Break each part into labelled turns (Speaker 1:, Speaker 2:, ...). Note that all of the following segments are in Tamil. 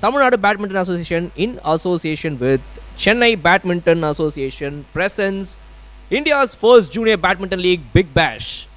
Speaker 1: Tamil Nadu Badminton Association, in association with Chennai Badminton Association, presents India's first Junior Badminton League Big Bash.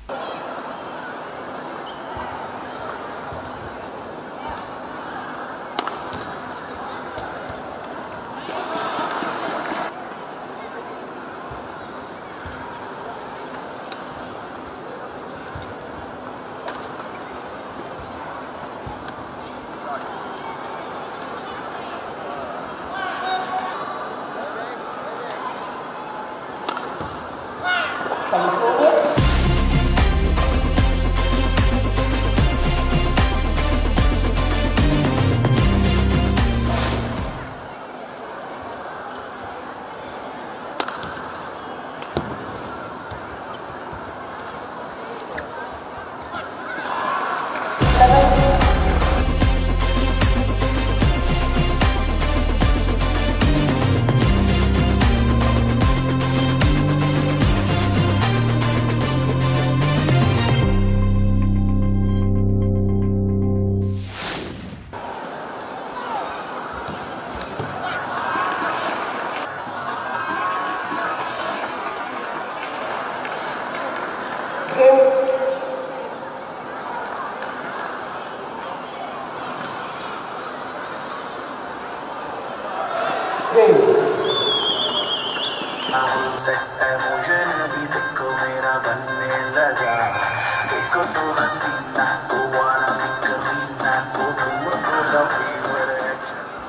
Speaker 2: मुझे भी देखो मेरा बनने लगा देखो तो हसीना को वाला भी कमीना को तुमको का फेवरेट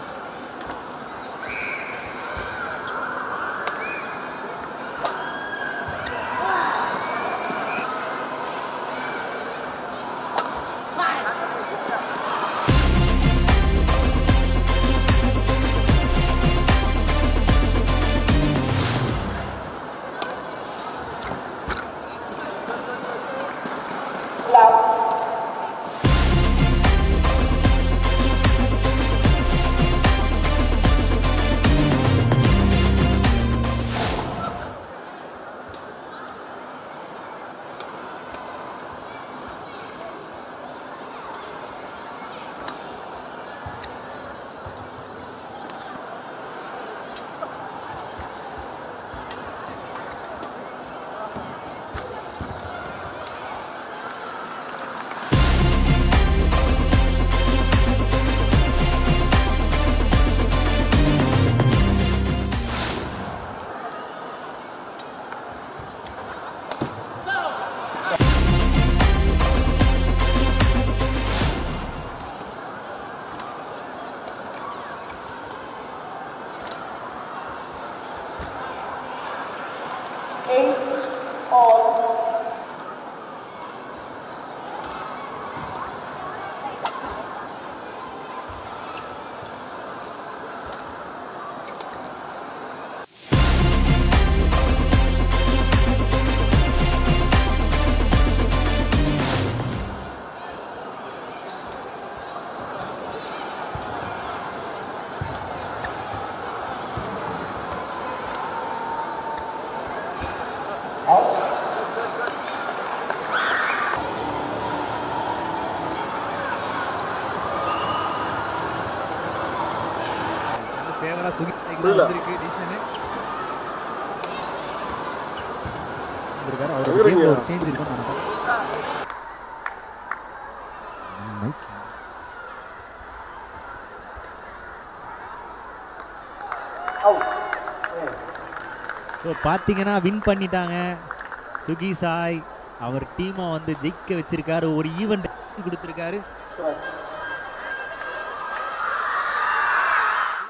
Speaker 3: eight all.
Speaker 4: ஃபேவரா சுகி வந்திருக்கு டிசிஷனு வந்திருக்காரு அவர் கேம்ல ஒரு சேஞ்ச் இருக்கும்னு நினைக்கிறேன் மைக் ஸோ பார்த்தீங்கன்னா வின் பண்ணிட்டாங்க சுகி சாய் அவர் டீமை வந்து ஜெயிக்க வச்சிருக்காரு ஒரு ஈவெண்ட் கொடுத்துருக்காரு